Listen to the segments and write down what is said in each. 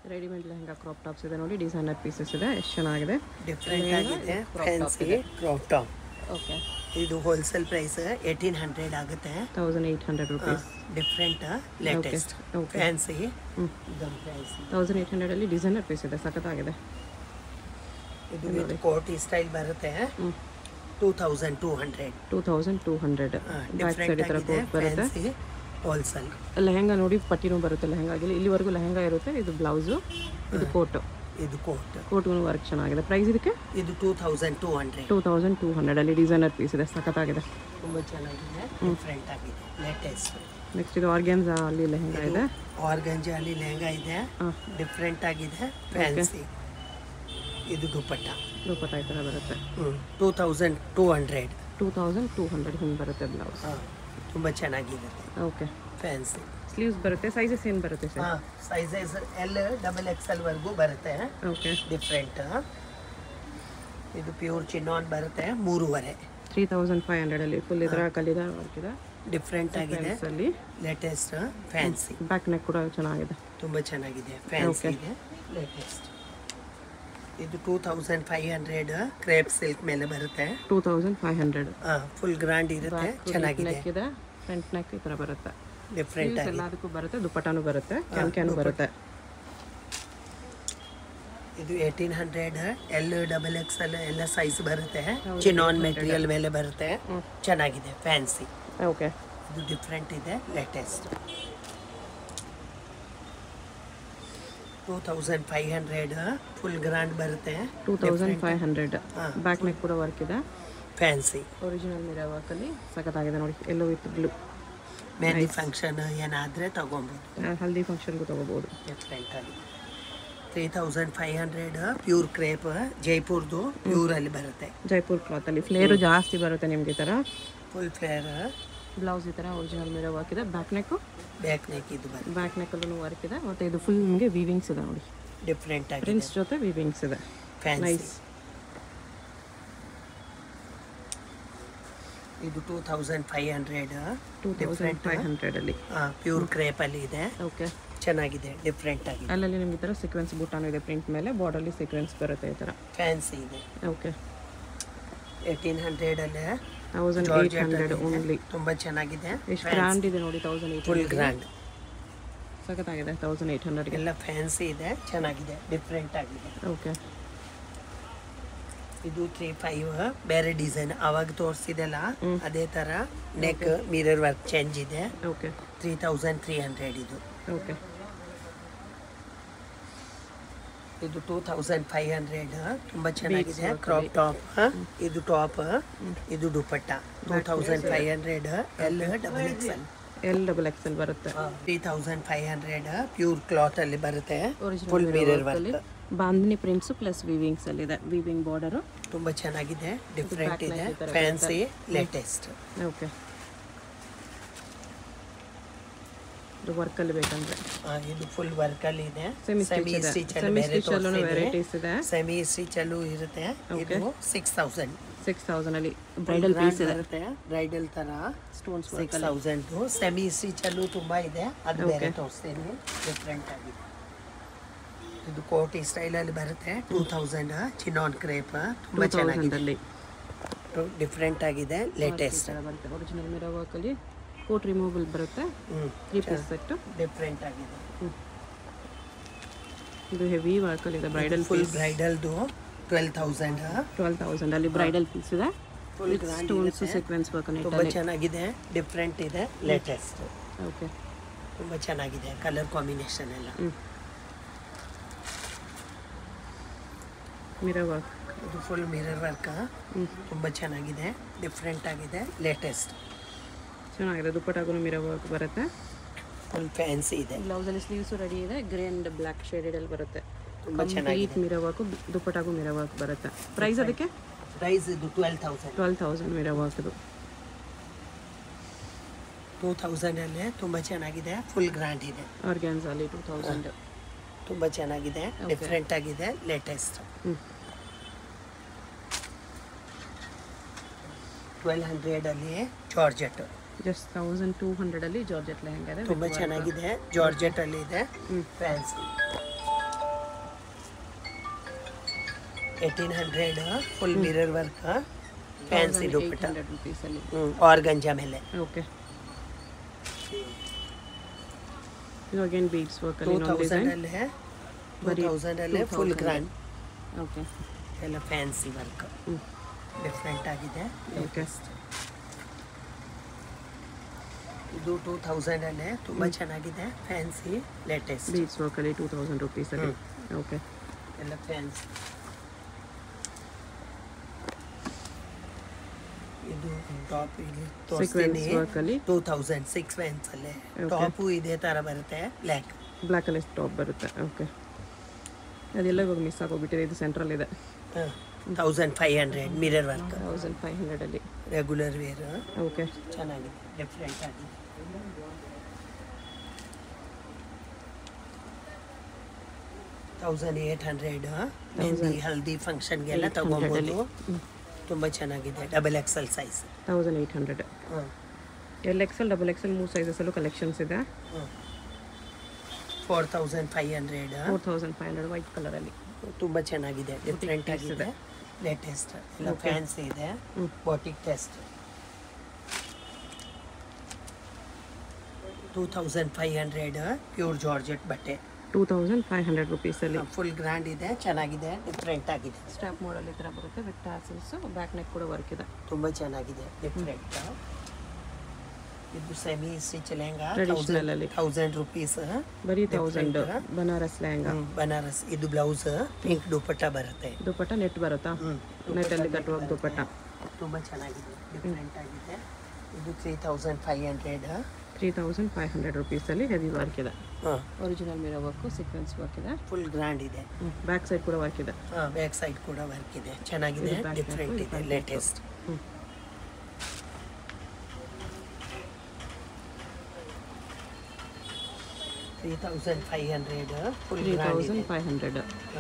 Readymade lehenga crop tops ಇದೆ ನೋಡಿ designer pieces ಇದೆ ಎಷ್ಟು ಚೆನ್ನಾಗಿದೆ ಡಿಫ್ರೆಂಟ್ ಆಗಿದೆ ಫ್ಯಾನ್ಸಿ ಕ್ರಾಪ್ ಟಾಪ್ ಓಕೆ ಇದು ಹೋಲ್ಸೇಲ್ ಪ್ರೈಸ್ ಏಯ್ಟೀನ್ ಹಂಡ್ರೆಡ್ ಆಗುತ್ತೆ thousand eight hundred rupees different latest okay. Fancy price thousand eight ಹಂಡ್ರೆಡಲ್ಲಿ ಡಿಸೈನರ್ ಪೀಸ್ ಇದೆ ಸಖತ್ತಾಗಿದೆ ಇದು ವಿತ್ ಕೋಟಿ ಸ್ಟೈಲ್ ಬರುತ್ತೆ two thousand two hundred two thousand two hundred back side ಈ ಥರ ಡಿಫ್ರೆಂಟ್ ಆಗಿದೆ ಕೋಟ್ ಬರುತ್ತೆ ಫ್ಯಾನ್ಸಿ ಹೋಲ್ಸೇಲ್ ಲೆಹಂಗಾ ನೋಡಿ ಪಟ್ಟಿನೂ ಬರುತ್ತೆ ಲೆಹಂಗಾಗಿಲ್ಲಿ ಇಲ್ಲಿವರೆಗೂ ಲೆಹಂಗಾ ಇರುತ್ತೆ ಇದು ಬ್ಲೌಸು ಇದು ಕೋಟು ಇದು ಕೋಟ್ ಕೋಟ್ಗೂ ವರ್ಕ್ ಚೆನ್ನಾಗಿದೆ ಪ್ರೈಸ್ ಇದಕ್ಕೆ ಇದು two thousand two hundred two thousand two ಹಂಡ್ರೆಡಲ್ಲಿ ಡಿಸೈನರ್ ಪೀಸ್ ಇದೆ ಸಖತ್ತಾಗಿದೆ ತುಂಬ ಚೆನ್ನಾಗಿದೆ ಡಿಫ್ರೆಂಟ್ ಆಗಿದೆ ಲೇಟೆಸ್ಟ್ ನೆಕ್ಸ್ಟ್ ಇದು ಆರ್ಗ್ಯಾನ್ಸ್ ಅಲ್ಲಿ ಲೆಹಂಗಾ ಇದೆ ಆರ್ಗಂಜಿ ಅಲ್ಲಿ ಲೆಹಂಗಾ ಇದೆ ಹಾಂ ಡಿಫ್ರೆಂಟ್ ಆಗಿದೆ ಫ್ಯಾನ್ಸಿ ಇದು ದುಪ್ಪಟ್ಟ ದುಪ್ಪಟ್ಟ ಈ ಥರ ಬರುತ್ತೆ two thousand two hundred two thousand two hundred ಹಿಂಗೆ ಬರುತ್ತೆ ಬ್ಲೌಸ್ ತುಂಬ ಚೆನ್ನಾಗಿದೆ ಓಕೆ ಫ್ಯಾನ್ಸಿ ಸ್ಲೀವ್ಸ್ ಬರುತ್ತೆ ಸೈಜಸ್ ಏನು ಬರುತ್ತೆ ಸರ್ ಹಾಂ sizes L double X L ವರ್ಗೂ ಬರುತ್ತೆ ಓಕೆ ಡಿಫ್ರೆಂಟ್ ಇದು ಪ್ಯೂರ್ ಚಿನ್ನೋನ್ ಬರುತ್ತೆ ಮೂರುವರೆ ತ್ರೀ ತೌಸಂಡ್ ಫೈವ್ ಹಂಡ್ರೆಡಲ್ಲಿ ಫುಲ್ ಇದರ ಕಲಿದ ವರ್ಕ್ ಇದೆ ಡಿಫ್ರೆಂಟ್ ಆಗಿದೆ ಅಲ್ಲಿ ಲೇಟೆಸ್ಟ್ ಫ್ಯಾನ್ಸಿ ಬ್ಯಾಕ್ ನೆಕ್ ಕೂಡ ಚೆನ್ನಾಗಿದೆ ತುಂಬ ಚೆನ್ನಾಗಿದೆ ಫ್ಯಾನ್ಸಿ ಇದೆ ಲೇಟೆಸ್ಟ್ ಇದು two thousand five hundred crepe silk ಮೇಲೆ ಬರುತ್ತೆ two thousand five hundred full grand ಇರುತ್ತೆ ಚೆನ್ನಾಗಿದೆ ನೆಕ್ ಇದೆ ಫ್ರಂಟ್ ನೆಕ್ ಈ ಥರ ಬರುತ್ತೆ ಡಿಫ್ರೆಂಟ್ Sleeves ಎಲ್ಲದಕ್ಕೂ ಬರುತ್ತೆ ದುಪ್ಪಟಾನು ಬರುತ್ತೆ ಕ್ಯಾನ್ ಕ್ಯಾನ್ ಬರುತ್ತೆ ಇದು eighteen hundred L double X L ಎಲ್ಲ ಸೈಜ್ ಬರುತ್ತೆ ಚಿನಾನ್ ಮೆಟೀರಿಯಲ್ ಮೇಲೆ ಬರುತ್ತೆ ಚೆನ್ನಾಗಿದೆ ಫ್ಯಾನ್ಸಿ ಓಕೆ ಇದು ಡಿಫ್ರೆಂಟ್ ಇದೆ latest two thousand five hundred full grand ಬರುತ್ತೆ ಟೂ ತೌಸಂಡ್ ಫೈವ್ ಹಂಡ್ರೆಡ್ ಹಾಂ. ಬ್ಯಾಕ್ ನೆಕ್ ಕೂಡ ವರ್ಕ್ ಇದೆ ಫ್ಯಾನ್ಸಿ ಒರಿಜಿನಲ್ ಮಿರಾ ವರ್ಕಲ್ಲಿ ಸಖತ್ತಾಗಿದೆ ನೋಡಿ yellow with blue mehndi function ಏನಾದರೆ ತಗೊಬೋದು ಹಲ್ದಿ ಫಂಕ್ಷನ್ಗೂ ತೊಗೋಬೋದು ಡಿಫ್ರೆಂಟ್ ಆಗಿ three thousand five hundred pure crepe ಜೈಪುರ್ದು ಪ್ಯೂರಲ್ಲಿ ಬರುತ್ತೆ ಜೈಪುರ್ ಕ್ಲಾತಲ್ಲಿ ಫ್ಲೇರು ಜಾಸ್ತಿ ಬರುತ್ತೆ ನಿಮಗೆ ಈ ಥರ ಫುಲ್ ಫ್ಲೇರ್ ಬ್ಲೌಸ್ ಈ ಥರ ಒರಿಜಿನಲ್ ಮಿರಾ ವರ್ಕ್ ಇದೆ ಬ್ಯಾಕ್ ನೆಕ್ಕು ಬ್ಯಾಕ್ ನೆಕ್ ಇದು ಬರುತ್ತೆ ಬ್ಯಾಕ್ ನೆಕ್ಕಲ್ಲೂ ವರ್ಕ್ ಇದೆ ಮತ್ತು ಇದು ಫುಲ್ ನಿಮಗೆ ವೀವಿಂಗ್ಸ್ ಇದೆ ನೋಡಿ ಡಿಫ್ರೆಂಟ್ ಆಗಿ ಪ್ರಿನ್ಸ್ ಜೊತೆ ವೀವಿಂಗ್ಸ್ ಇದೆ ಫ್ಯಾನ್ಸಿ ನೈಸ್ ಇದು two thousand five hundred two thousand five ಹಂಡ್ರೆಡಲ್ಲಿ ಪ್ಯೂರ್ ಕ್ರೇಪ್ ಅಲ್ಲಿ ಇದೆ ಓಕೆ ಚೆನ್ನಾಗಿದೆ ಡಿಫ್ರೆಂಟ್ ಆಗಿದೆ ಅಲ್ಲಲ್ಲಿ ನಿಮ್ಗೆ ಈ ಥರ ಸೀಕ್ವೆನ್ಸ್ ಬೂಟಾನು ಇದೆ ಪ್ರಿಂಟ್ ಮೇಲೆ ಬಾರ್ಡರ್ಲಿ ಸೀಕ್ವೆನ್ಸ್ ಬರುತ್ತೆ ಈ ಥರ ಫ್ಯಾನ್ಸಿ ಇದೆ ಓಕೆ ಏಯ್ಟೀನ್ ಹಂಡ್ರೆಡ್ ಅಲ್ಲೇ ತೌಸಂಡ್ ಏಯ್ಟ್ ಹಂಡ್ರೆಡ್ ಓನ್ಲಿ ತುಂಬಾ ಚೆನ್ನಾಗಿದೆ ಎಷ್ಟು ಗ್ರ್ಯಾಂಡ್ ಇದೆ ನೋಡಿ ತೌಸಂಡ್ ಏಯ್ಟ್ ಫುಲ್ ಗ್ರ್ಯಾಂಡ್ ಸಖತ್ತಾಗಿದೆ ತೌಸಂಡ್ ಏಯ್ಟ್ ಹಂಡ್ರೆಡ್ಗೆ ಎಲ್ಲ ಫ್ಯಾನ್ಸಿ ಇದೆ ಚೆನ್ನಾಗಿದೆ ಡಿಫ್ರೆಂಟ್ ಆಗಿದೆ ಓಕೆ ಇದು ತ್ರೀ ಫೈವ್ ಬೇರೆ ಡಿಸೈನ್ ಅವಾಗ ತೋರಿಸಿದೆಲ್ಲ ಅದೇ ತರ ನೆಕ್ ಮಿರರ್ ವರ್ಕ್ ಚೇಂಜ್ ಇದೆ okay three thousand three hundred ಇದು ಓಕೆ ಇದು ಟೂ ತೌಸಂಡ್ ಫೈವ್ ಹಂಡ್ರೆಡ್ ತುಂಬ ಚೆನ್ನಾಗಿದೆ ಕ್ರಾಪ್ ಟಾಪ್ ಇದು ಟಾಪ್ ಇದು dupatta two thousand five hundred L double X L L double X L ಬರುತ್ತೆ three thousand five hundred pure cloth ಅಲ್ಲಿ ಬರುತ್ತೆ Original full mirror ಅಲ್ಲಿ work bandhani prints plus weavings ಅಲ್ಲಿ ಇದೆ ವೀವಿಂಗ್ ಬಾರ್ಡರು ತುಂಬ ಚೆನ್ನಾಗಿದೆ ಡಿಫ್ರೆಂಟ್ back ಇದೆ neck ಈ ತರ ಫ್ಯಾನ್ಸಿ ಲೇಟೆಸ್ಟ್ ಓಕೆ ಇದು ವರ್ಕಲ್ಲಿ ಬೇಕಂದ್ರೆ ಇದು ಫುಲ್ ವರ್ಕ್ ಅಲ್ಲಿ ಇದೆ ಸೆಮಿ ಸೆಮಿ ಸ್ಟಿಚ್ ಇದೆ ಸ್ಟಿಚ್ ಸೆಮಿ ಸ್ಟಿಚಲ್ಲೂ ವೆರೈಟೀಸ್ ಇದೆ ಸೆಮಿ ಸ್ಟಿಚ್ ಅಲ್ಲೂ ಇರುತ್ತೆ ಇದು ಸಿಕ್ಸ್ ತೌಸಂಡ್ ಸಿಕ್ಸ್ ತೌಸಂಡಲ್ಲಿ ಬ್ರೈಡಲ್ ಪೀಸ್ ಇದೆ ಬರುತ್ತೆ ಬ್ರೈಡಲ್ ತರ stones six thousand semi stitch ಅಲ್ಲೂ ತುಂಬಾ ಇದೆ ಅದು ಬೇರೆ ತೋರಿಸ್ತೀನಿ ಡಿಫ್ರೆಂಟ್ ಆಗಿದೆ ಇದು ಕೋಟಿ ಸ್ಟೈಲ್ ಅಲ್ಲಿ ಬರುತ್ತೆ ಟೂ ತೌಸಂಡ್ ಚಿನಾನ್ ಕ್ರೇಪ್ ತುಂಬಾ ಚೆನ್ನಾಗಿದೆ ತೌಸಂಡಲ್ಲಿ ಡಿಫ್ರೆಂಟ್ ಆಗಿದೆ ಲೇಟೆಸ್ಟ್ ಬರುತ್ತೆ ಒರಿಜಿನಲ್ ಮಿರೋ ವರ್ಕಲ್ಲಿ ಕೋಟ್ ರಿಮೂವಲ್ ಬರುತ್ತೆ ತ್ರೀ ಪೀಸ್ ಸೆಟ್ಟು ಡಿಫ್ರೆಂಟ್ ಆಗಿದೆ ಇದು ಹೆವಿ ವರ್ಕಲ್ಲಿ ಇದೆ ಬ್ರೈಡಲ್ ಫುಲ್ ಪೀಸ್ ಬ್ರೈಡಲ್ದು ಟ್ವೆಲ್ ತೌಸಂಡ್ ಟ್ವೆಲ್ ತೌಸಂಡಲ್ಲಿ ಬ್ರೈಡಲ್ ಪೀಸ್ ಇದೆ ಫುಲ್ ಸ್ಟೋನ್ಸ್ ಸೀಕ್ವೆನ್ಸ್ ವರ್ಕ್ ತುಂಬಾ ಚೆನ್ನಾಗಿದೆ ಡಿಫ್ರೆಂಟ್ ಇದೆ ಲೇಟೆಸ್ಟ್ ಓಕೆ ತುಂಬಾ ಚೆನ್ನಾಗಿದೆ ಕಲರ್ ಕಾಂಬಿನೇಷನ್ ಎಲ್ಲ ಮಿರೋ ವರ್ಕ್ ಇದು ಫುಲ್ ಮಿರರ್ ವರ್ಕ್ ತುಂಬಾ ಚೆನ್ನಾಗಿದೆ ಡಿಫ್ರೆಂಟ್ ಆಗಿದೆ ಲೇಟೆಸ್ಟ್ ಚೆನ್ನಾಗಿದೆ ದುಪ್ಪಟ್ಟಾಗೂ ಮಿರೋ ವರ್ಕ್ ಬರುತ್ತೆ ಫುಲ್ ಫ್ಯಾನ್ಸಿ ಇದೆ ಬ್ಲೌಸಲ್ಲಿ ಸ್ಲೀವ್ಸ್ ರೆಡಿ ಇದೆ ಗ್ರೇ ಅಂಡ್ ಬ್ಲ್ಯಾಕ್ ಶೇಡೆಡಲ್ಲಿ ಬರುತ್ತೆ ತುಂಬಾ ಚೆನ್ನಾಗಿದೆ ಕಂಪ್ಲೀಟ್ ಮಿರೋ ವರ್ಕು ದುಪ್ಪಟ್ಟಾಗೂ ಮಿರೋ ವರ್ಕ್ ಬರುತ್ತೆ ಪ್ರೈಸ್ ಅದಕ್ಕೆ ಪ್ರೈಸ್ ಇದು twelve thousand twelve thousand mirror ವರ್ಕ್ದು ಟೂ ತೌಸಂಡ್ ಅಲ್ಲೇ ತುಂಬಾ ಚೆನ್ನಾಗಿದೆ ಫುಲ್ ಗ್ರ್ಯಾಂಡ್ ಇದೆ ಆರ್ಗ್ಯಾನ್ಸ್ ಅಲ್ಲಿ ಟೂ ತೌಸಂಡ್ ತುಂಬಾ ಚೆನ್ನಾಗಿದೆ ಡಿಫ್ರೆಂಟ್ ಆಗಿದೆ ಲೇಟೆಸ್ಟ್ ಹ್ಮ್. ಟ್ವೆಲ್ ಹಂಡ್ರೆಡ್ ಅಲ್ಲಿ ಜಾರ್ಜೆಟ್ ಜಸ್ಟ್ ತೌಸಂಡ್ ಟೂ ಹಂಡ್ರೆಡಲ್ಲಿ ಜಾರ್ಜೆಟ್ ಲೆಹಂಗಾ ಇದೆ ತುಂಬಾ ಚೆನ್ನಾಗಿದೆ ಜಾರ್ಜೆಟ್ ಅಲ್ಲಿ ಇದೆ fancy eighteen hundred full mirror work fancy eight ದುಪ್ಪಟ್ಟ ಹಂಡ್ರೆಡ್ ರುಪೀಸಲ್ಲಿ ಆರ್ಗಂಜಾ ಮೇಲೆ ಓಕೆ ಇದು ಅಗೇನ್ ಬೀಡ್ಸ್ ಟೂ ವರ್ಕಲ್ಲಿ ಇನ್ನೊಂದು ಡಿಸೈನ್ ತೌಸಂಡಲ್ಲೇ ಟೂ ತೌಸಂಡಲ್ಲೇ ಫುಲ್ ಗ್ರ್ಯಾಂಡ್ ಓಕೆ ಎಲ್ಲ ಫ್ಯಾನ್ಸಿ ವರ್ಕ್ ಹ್ಮ್. ಡಿಫ್ರೆಂಟ್ ಆಗಿದೆ ಓಕೆ ಇದು ಟೂ ತೌಸಂಡಲ್ಲೇ ತುಂಬ ಚೆನ್ನಾಗಿದೆ ಫ್ಯಾನ್ಸಿ ಲೇಟೆಸ್ಟ್ ಬೀಡ್ಸ್ ವರ್ಕಲ್ಲಿ ಟೂ ತೌಸಂಡ್ ರುಪೀಸಲ್ಲಿ ಓಕೆ ಎಲ್ಲ ಫ್ಯಾನ್ಸಿ ಇದು ಟಾಪ್ ಇಲ್ಲಿ ತೋರಿಸ್ತೀನಿ ಸೀಕ್ವೆನ್ಸ್ ವರ್ಕಲ್ಲಿ ಟೂ ತೌಸಂಡ್ ಸಿಕ್ಸ್ ವ್ಯಾನ್ಸ್ ಅಲ್ಲೇ ಟಾಪು ಇದೇ ಥರ ಬರುತ್ತೆ ಬ್ಲ್ಯಾಕ್ ಬ್ಲ್ಯಾಕ್ ಕಲರ್ ಟಾಪ್ ಬರುತ್ತೆ ಓಕೆ ಅದೆಲ್ಲ ಇವಾಗ ಮಿಸ್ ಆಗೋಗ್ಬಿಟ್ಟಿದೆ ಇದು ಸೆಂಟ್ರಲ್ ಇದೆ thousand five hundred mirror work thousand five ಹಂಡ್ರೆಡಲ್ಲಿ ರೆಗ್ಯುಲರ್ ವೇರ್ ಓಕೆ ಚೆನ್ನಾಗಿದೆ ಡಿಫ್ರೆಂಟ್ ಆಗಿದೆ thousand eight hundred mehndi haldi ಫಂಕ್ಷನ್ಗೆಲ್ಲ ತಗೊಬೋದು ತುಂಬ ಚೆನ್ನಾಗಿದೆ double XL size thousand eight hundred L XL double XL ಮೂರು ಸೈಜಸಲ್ಲೂ ಕಲೆಕ್ಷನ್ಸ್ ಇದೆ four thousand five hundred four thousand five hundred white ಕಲರಲ್ಲಿ ತುಂಬ ಚೆನ್ನಾಗಿದೆ ಡಿಫ್ರೆಂಟ್ ಆಗಿದೆ ಲೇಟೆಸ್ಟ್ ಎಲ್ಲ ಫ್ಯಾನ್ಸಿ ಇದೆ ಬಾಟಿಕ್ ಟೆಸ್ಟ್ two thousand five hundred pure georgette ಬಟ್ಟೆ ಟೂ ತೌಸಂಡ್ ಫೈವ್ ಹಂಡ್ರೆಡ್ ರುಪೀಸಲ್ಲಿ ಫುಲ್ ಗ್ರ್ಯಾಂಡ್ ಇದೆ ಚೆನ್ನಾಗಿದೆ ಡಿಫ್ರೆಂಟ್ ಆಗಿದೆ ಸ್ಟಾಪ್ ಮಾಡಲ್ ಈ ಥರ ಬರುತ್ತೆ ವಿತ್ ಟ್ಯಾಸಲ್ಸು ಬ್ಯಾಕ್ ನೆಕ್ ಕೂಡ ವರ್ಕ್ ಇದೆ ತುಂಬ ಚೆನ್ನಾಗಿದೆ ಡಿಫ್ರೆಂಟ್ ಇದು ಸೆಮಿ ಸ್ಟಿಚ್ ಲೆಹಂಗಾ Traditional ಅಲ್ಲಿ. ತೌಸಂಡ್ ರುಪೀಸ್ ಬರೀ ತೌಸಂಡ್ ಬನಾರಸ್ ಲೆಹಂಗಾ ಬನಾರಸ್ ಇದು ಬ್ಲೌಸ್ ಪಿಂಕ್ ದುಪಟ್ಟ ಬರುತ್ತೆ ದುಪ್ಪಟ್ಟ ನೆಟ್ ಬರುತ್ತಾ ನೆಟ್ಟಲ್ಲಿ ಕಟ್ಟುವಾಗ ದುಪ್ಪಟ್ಟ ತುಂಬ ಚೆನ್ನಾಗಿದೆ ಡಿಫ್ರೆಂಟ್ ಆಗಿದೆ ಇದು three thousand five hundred three thousand five hundred ರುಪೀಸಲ್ಲಿ ಹೆವಿ ವರ್ಕ್ ಇದೆ ಹಾಂ original mirror work sequins work ಇದೆ ಫುಲ್ ಗ್ರ್ಯಾಂಡ್ ಇದೆ ಬ್ಯಾಕ್ ಸೈಡ್ ಕೂಡ ವರ್ಕ್ ಇದೆ ಹಾಂ ಬ್ಯಾಕ್ ಸೈಡ್ ಕೂಡ ವರ್ಕ್ ಇದೆ ಚೆನ್ನಾಗಿದೆ ಇದು back ಡಿಫ್ರೆಂಟ್ ನೆಕ್ಕು, ಇದೆ ಇದು latest hmm. Three thousand five hundred full three grand thousand ಇದೆ ಫೈವ್ ಹಂಡ್ರೆಡ್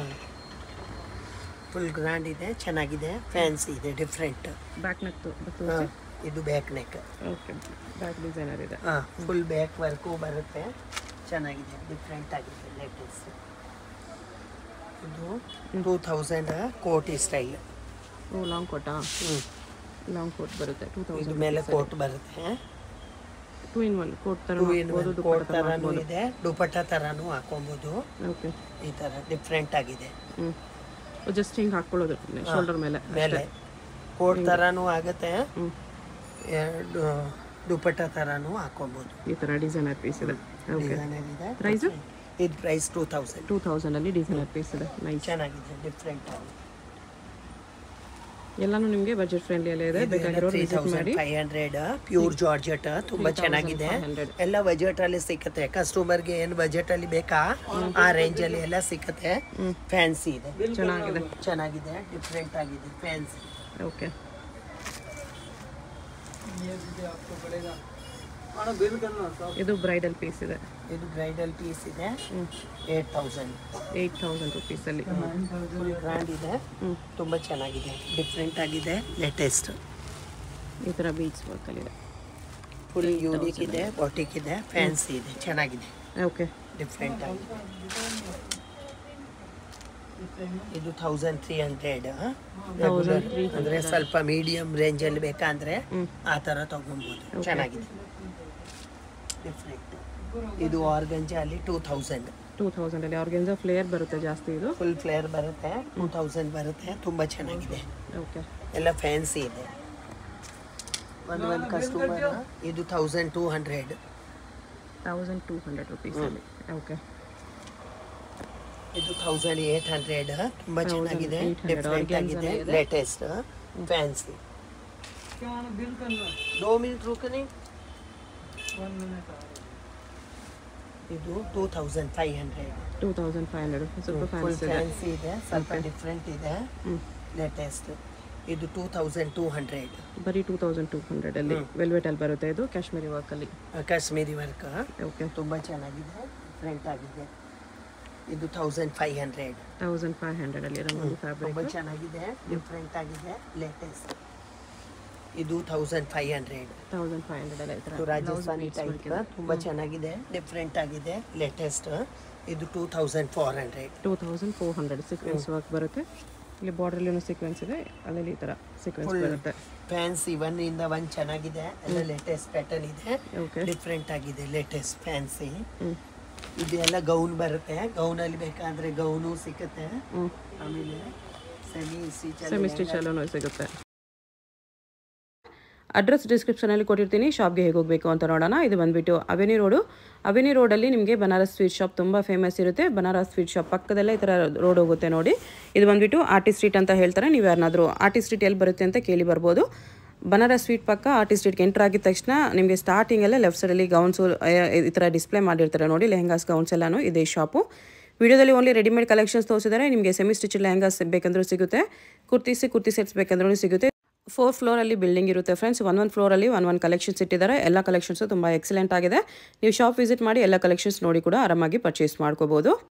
ಫುಲ್ ಗ್ರ್ಯಾಂಡ್ ಇದೆ ಚೆನ್ನಾಗಿದೆ ಫ್ಯಾನ್ಸಿ ಇದೆ ಡಿಫ್ರೆಂಟ್ ಬ್ಯಾಕ್ ನೆಕ್ ಹಾಂ ಇದು back neck okay back designer ಇದೆ ಹಾಂ ಫುಲ್ ಬ್ಯಾಕ್ ವರ್ಕು ಬರುತ್ತೆ ಚೆನ್ನಾಗಿದೆ ಡಿಫ್ರೆಂಟ್ ಆಗಿದೆ ಲೇಟೆಸ್ಟ್ ಇದು ಟೂ ತೌಸಂಡ್ ಕೋಟಿ ಸ್ಟೈಲ್ ಓ ಲಾಂಗ್ ಕೋಟಾ ಹ್ಞೂ ಲಾಂಗ್ ಕೋಟ್ ಬರುತ್ತೆ ಟೂ ಇದು ತೌಸಂಡ್ ಮೇಲೆ ಕೋಟ್ ಬರುತ್ತೆ ಟೂ ಇನ್ ಒನ್ ಕೋಟ್ ಥರ ಟೂ ಇನ್ ಮಾಡ್ಬೋದು ಕೋಟ್ ದುಪ್ಪಟ್ಟ ಥರ ಥರನೂ ಇದೆ ದುಪಟ್ಟ ಥರನೂ ಹಾಕೊಬೋದು ಓಕೆ ಈ ಥರ ಡಿಫ್ರೆಂಟ್ ಆಗಿದೆ ಹ್ಞೂ ಜಸ್ಟ್ ಹಿಂಗೆ ಹಾಕ್ಕೊಳ್ಳೋದು ಶೋಲ್ಡರ್ ಮೇಲೆ ಮೇಲೆ ಕೋಟ್ ಥರನೂ ಆಗುತ್ತೆ ಹ್ಞೂ ಎರಡು ದುಪಟ್ಟ ಥರನೂ ಹಾಕೊಬೋದು ಈ ಥರ ಡಿಸೈನರ್ ಪೀಸ್ ಇದೆ ಓಕೆ ಡಿಸೈನರ್ ಇದೆ ಪ್ರೈಸು ಇದು ಪ್ರೈಸ್ ಟೂ ತೌಸಂಡ್ ಟೂ ತೌಸಂಡಲ್ಲಿ ಡಿಸೈನರ್ ಪೀಸ್ ಇದೆ ನೈಸ್ ಚೆನ್ನಾಗಿದೆ ಡಿಫ್ರೆಂಟ್ ಆಗಿದೆ ಎಲ್ಲಾನು ನಿಮಗೆ ಬಜೆಟ್ ಫ್ರೆಂಡ್ಲಿಯಲ್ಲೇ ಇದೆ ಬೇಕಾಗಿರೋರು ತ್ರೀ ವಿಸಿಟ್ ಮಾಡಿ thousand five hundred pure georgette ತುಂಬಾ ಚೆನ್ನಾಗಿದೆ 3500. ಎಲ್ಲ ಬಜೆಟ್ ಅಲ್ಲಿ ಸಿಕ್ಕತ್ತೆ ಕಸ್ಟಮರ್ಗೆ ಏನು ಬಜೆಟ್ ಅಲ್ಲಿ ಬೇಕಾ ಆ ರೇಂಜ್ ಅಲ್ಲಿ ಎಲ್ಲ ಸಿಕ್ಕತ್ತೆ ಫ್ಯಾನ್ಸಿ ಇದೆ ಚೆನ್ನಾಗಿದೆ ಚೆನ್ನಾಗಿದೆ ಡಿಫ್ರೆಂಟ್ ಆಗಿದೆ ಫ್ಯಾನ್ಸಿ ಓಕೆ ಇದು ಬ್ರೈಡಲ್ ಪೀಸ್ ಇದೆ ಇದು ಬ್ರೈಡಲ್ ಪೀಸ್ ಇದೆ ಏಟ್ ತೌಸಂಡ್ ಏಯ್ಟ್ ತೌಸಂಡ್ ರುಪೀಸಲ್ಲಿ ಫುಲ್ ಗ್ರ್ಯಾಂಡ್ ಇದೆ ಹ್ಞೂ ತುಂಬಾ ಚೆನ್ನಾಗಿದೆ ಡಿಫ್ರೆಂಟ್ ಆಗಿದೆ ಲೇಟೆಸ್ಟ್ ಈ ಥರ ಬೀಚ್ ವರ್ಕಲ್ಲಿದೆ ಫುಲ್ ಯೂನಿಕ್ ಇದೆ ಬಾಟಿಕ್ ಇದೆ ಫ್ಯಾನ್ಸಿ ಇದೆ ಚೆನ್ನಾಗಿದೆ ಓಕೆ ಡಿಫ್ರೆಂಟ್ ಆಗಿದೆ ಇದು ತೌಸಂಡ್ ತ್ರೀ ಹಂಡ್ರೆಡ್ ಅಂದ್ರೆ ಸ್ವಲ್ಪ ಮೀಡಿಯಂ ರೇಂಜ್ ಅಲ್ಲಿ ಬೇಕಂದ್ರೆ ಆ ತರ ತಗೊಬೋದು ಚೆನ್ನಾಗಿದೆ ಡಿಫ್ರೆಂಟ್ ಇದು ಆರ್ಗಂಜ ಅಲ್ಲಿ ಟೂ ತೌಸಂಡ್ ಟೂ ತೌಸಂಡಲ್ಲಿ ಆರ್ಗೆನ್ಸ ಫ್ಲೇಯರ್ ಬರುತ್ತೆ ಜಾಸ್ತಿ ಇದು ಫುಲ್ ಫ್ಲೇರ್ ಬರುತ್ತೆ ಟೂ ತೌಸಂಡ್ ಬರುತ್ತೆ ತುಂಬಾ ಚೆನ್ನಾಗಿದೆ ಓಕೆ ಎಲ್ಲ ಫ್ಯಾನ್ಸಿ ಇದೆ ಒಂದು ಒಂದು ಕಸ್ಟಮರ್ ಇದು thousand two hundred thousand two hundred ರುಪೀಸಲ್ಲಿ ಓಕೆ ಇದು ತೌಸಂಡ್ ಏಟ್ ಹಂಡ್ರೆಡ್ ತುಂಬಾ ಚೆನ್ನಾಗಿದೆ 1800 ಡಿಫ್ರೆಂಟ್ organza ಆಗಿದೆ ಇದೆ. ಲೇಟೆಸ್ಟ್ ಫ್ಯಾನ್ಸಿ ದೋ ಮಿನಿಟ್ ರೂಕನಿ ಇದು two thousand five hundred two thousand five hundred ಸ್ವಲ್ಪ ಫುಲ್ ಫ್ಯಾನ್ಸಿ ಇದೆ ಫ್ಯಾನ್ಸಿ ಇದೆ ಸ್ವಲ್ಪ ಡಿಫ್ರೆಂಟ್ ಇದೆ ಹ್ಞೂ ಲೇಟೆಸ್ಟ್ ಇದು ಟೂ ತೌಸಂಡ್ ಟೂ ಹಂಡ್ರೆಡ್ ಬರೀ ಟೂ ತೌಸಂಡ್ ಟೂ ಹಂಡ್ರೆಡಲ್ಲಿ ವೆಲ್ವೆಟಲ್ಲಿ ಬರುತ್ತೆ ಇದು ಕಾಶ್ಮೀರಿ ವರ್ಕಲ್ಲಿ ಕಾಶ್ಮೀರಿ ವರ್ಕ್ ಓಕೆ ತುಂಬ ಚೆನ್ನಾಗಿದೆ ಡಿಫ್ರೆಂಟ್ ಆಗಿದೆ ಇದು thousand five hundred thousand five ಹಂಡ್ರೆಡಲ್ಲಿ ರಂಗೋಲಿ ತುಂಬ ಫ್ಯಾಬ್ರಿಕ್ ಚೆನ್ನಾಗಿದೆ ಡಿಫ್ರೆಂಟ್ ಆಗಿದೆ ಲೇಟೆಸ್ಟ್ ಇದು thousand five hundred thousand five ಹಂಡ್ರೆಡಲ್ಲಿ ಈ ಥರ ಇದು ರಾಜಸ್ಥಾನಿ ಟೈಪ್ ತುಂಬ ಚೆನ್ನಾಗಿದೆ ಡಿಫ್ರೆಂಟ್ ಆಗಿದೆ ಲೇಟೆಸ್ಟ್ ಇದು two thousand four hundred two thousand four hundred sequence work ಬರುತ್ತೆ ಇಲ್ಲಿ ಬಾರ್ಡ್ರಲ್ಲಿನೂ ಸೀಕ್ವೆನ್ಸ್ ಇದೆ ಅಲ್ಲಲ್ಲಿ ಈ ಥರ ಸೀಕ್ವೆನ್ಸ್ ಬರುತ್ತೆ ಫ್ಯಾನ್ಸಿ ಒನ್ ಇಂದ ಒನ್ ಚೆನ್ನಾಗಿದೆ ಎಲ್ಲ ಲೇಟೆಸ್ಟ್ ಪ್ಯಾಟರ್ನ್ ಇದೆ ಓಕೆ ಡಿಫ್ರೆಂಟ್ ಆಗಿದೆ ಲೇಟೆಸ್ಟ್ ಫ್ಯಾನ್ಸಿ ಇದೆಲ್ಲ ಗೌನ್ ಬರುತ್ತೆ ಗೌನ್ ಅಲ್ಲಿ ಬೇಕಾದ್ರೆ ಗೌನು ಸಿಗುತ್ತೆ ಹ್ಞೂ ಆಮೇಲೆ ಸೆಮಿ ಸ್ಟಿಚ್ ಸೆಮಿ ಸ್ಟಿಚಲ್ಲೂ ಸಿಗುತ್ತೆ ಅಡ್ರೆಸ್ ಡಿಸ್ಕ್ರಿಪ್ಷನಲ್ಲಿ ಕೊಟ್ಟಿರ್ತೀನಿ ಶಾಪ್ಗೆ ಹೇಗೆ ಹೋಗಬೇಕು ಅಂತ ನೋಡೋಣ ಇದು ಬಂದುಬಿಟ್ಟು ಅವೆನ್ಯೂ ರೋಡು ಅವೆನ್ಯೂ ರೋಡಲ್ಲಿ ನಿಮಗೆ ಬನಾರಸ್ ಸ್ವೀಟ್ ಶಾಪ್ ತುಂಬ ಫೇಮಸ್ ಇರುತ್ತೆ ಬನಾರಸ್ ಸ್ವೀಟ್ ಶಾಪ್ ಪಕ್ಕದಲ್ಲೇ ಈ ಥರ ರೋಡ್ ಹೋಗುತ್ತೆ ನೋಡಿ ಇದು ಬಂದುಬಿಟ್ಟು ಆರ್ಟಿ ಸ್ಟ್ರೀಟ್ ಅಂತ ಹೇಳ್ತಾರೆ ನೀವು ಯಾರನ್ನಾದರೂ ಆರ್ಟಿ ಸ್ಟ್ರೀಟ್ ಎಲ್ಲಿ ಬರುತ್ತೆ ಅಂತ ಕೇಳಿ ಬರ್ಬೋದು ಬನಾರಸ್ ಸ್ವೀಟ್ ಪಕ್ಕ ಆರ್ಟಿ ಸ್ಟ್ರೀಟ್ಗೆ ಎಂಟ್ರ್ ಆಗಿದ ತಕ್ಷಣ ನಿಮಗೆ ಸ್ಟಾರ್ಟಿಂಗಲ್ಲೇ ಲೆಫ್ಟ್ ಸೈಡಲ್ಲಿ ಗೌನ್ಸು ಈ ಥರ ಡಿಸ್ಪ್ಲೇ ಮಾಡಿರ್ತಾರೆ ನೋಡಿ ಲೆಹಂಗಾಸ್ ಗೌನ್ಸ್ ಎಲ್ಲನೂ ಇದೆ ಶಾಪು ವಿಡಿಯೋದಲ್ಲಿ ಓನ್ಲಿ ರೆಡಿಮೇಡ್ ಕಲೆಕ್ಷನ್ಸ್ ತೋರಿಸಿದ್ದಾರೆ ನಿಮಗೆ ಸೆಮಿ ಸ್ಟಿಚ್ ಲೆಹಂಗಾಸ್ ಬೇಕಂದ್ರೂ ಸಿಗುತ್ತೆ ಕುರ್ತೀಸಿ ಕುರ್ತಿ ಸೆಟ್ಸ್ ಬೇಕಂದ್ರೂ ಸಿಗುತ್ತೆ ಫೋರ್ ಫ್ಲೋರಲ್ಲಿ ಬಿಲ್ಡಿಂಗ್ ಇರುತ್ತೆ ಫ್ರೆಂಡ್ಸ್ ಒನ್ ಒನ್ ಫ್ಲೋರಲ್ಲಿ ಒನ್ ಒನ್ ಕಲೆಕ್ಷನ್ಸ್ ಇಟ್ಟಿದ್ದಾರೆ ಎಲ್ಲ ಕಲೆಕ್ಷನ್ಸು ತುಂಬ ಎಕ್ಸಲೆಂಟ್ ಆಗಿದೆ ನೀವು ಶಾಪ್ ವಿಸಿಟ್ ಮಾಡಿ ಎಲ್ಲ ಕಲೆಕ್ಷನ್ಸ್ ನೋಡಿ ಕೂಡ ಆರಾಮಾಗಿ ಪರ್ಚೇಸ್ ಮಾಡ್ಕೋಬೋದು